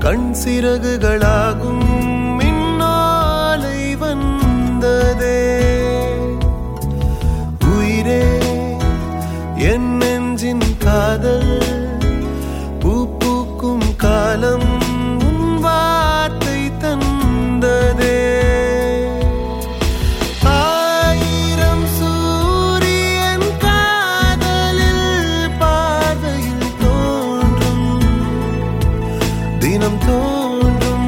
கண் சிறகுகளாகும் மின்னாலை வந்ததே உயிரே என் நெஞ்சின் காதல் பூ பூக்கும் காலம் உன் வார்த்தை தந்ததே ஆயிரம் சூரியன் காதலில் பார்வையில் தோன்றும் தினம் தோன்றும்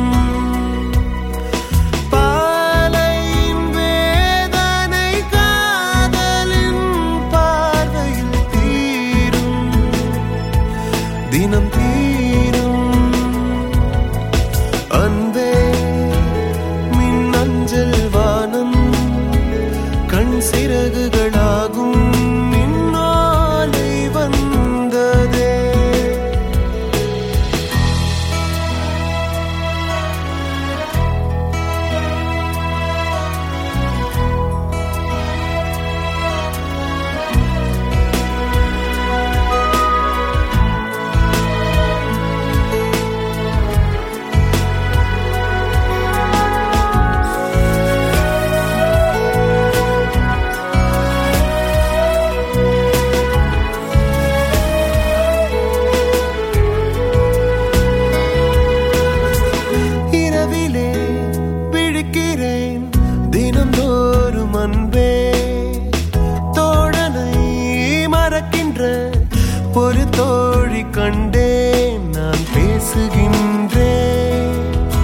பாலையின் வேதனை காதலின் பார்வையில் தீரும் தினம் தீரும் அன்பே மின்னஞ்சல் வானம் கண் சிறகுகளாகும் மின்னாலை வந்ததே இரவிலே விழிக்கிறேன் தினந்தோறும் அன்பே தோழனை மறக்கின்ற ஒரு தோழி கண்டேன் நான் பேசுகின்றேன்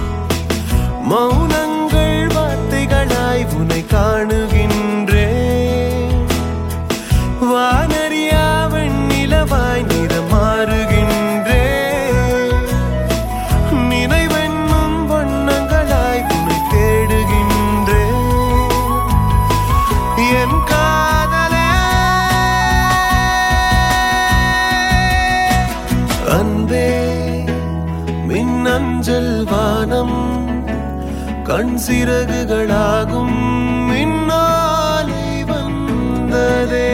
மௌனங்கள் வார்த்தைகளாய் உனை காணுகின்றேன் வானறியா வெண்ணிலவாய் நிறம் மாறுகின்றேன் நினைவென்னும் வண்ணங்களாய் உன்னை தேடுகின்றேன் என் காதலே அன்பே மின்னஞ்சல் வானம் கண் சிறகுகளாகும் மின்னாலை வந்ததே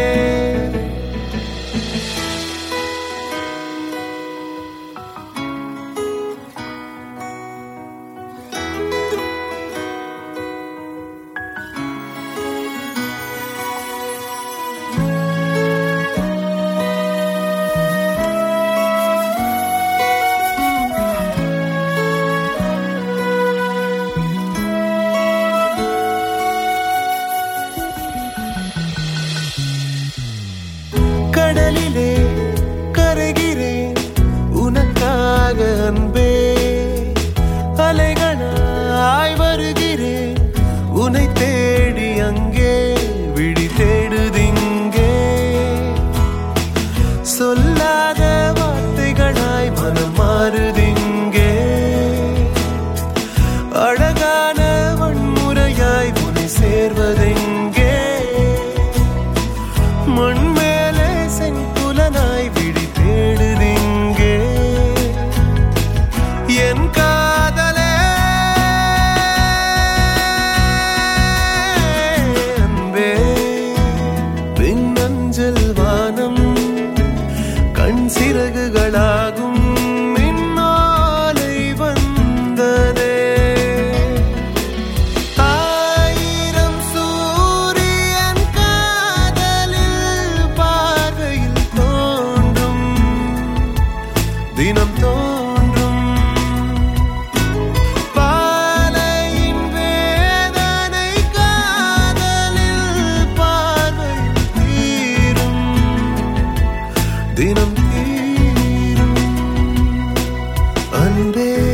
கடலிலே கரைகிறேன் உனக்காக அன்பே அலைகளாய் வருகிறேன் உன்னை தேடி அங்கே விழி தேடுதிங்கே சொல்லாத வார்த்தைகளாய் மனம் மாறுதிங்கே அழகான வன்முறையாய் உன்னை சேர்வதெங்கே மண் மேலே செங்குலனாய் விழி தேடுதிங்கே என் காதலே அன்பே பின்னஞ்சல் வானம் கண் சிறகுகளாகும் மின்னாலை வந்ததே ஆயிரம் சூரியன் காதலில் பார்வையில் தோன்றும் தினம் தோன்றும் பாலையின் வேதனை காதலில் பார்வையில் தீரும் தினம் தீரும் அன்பே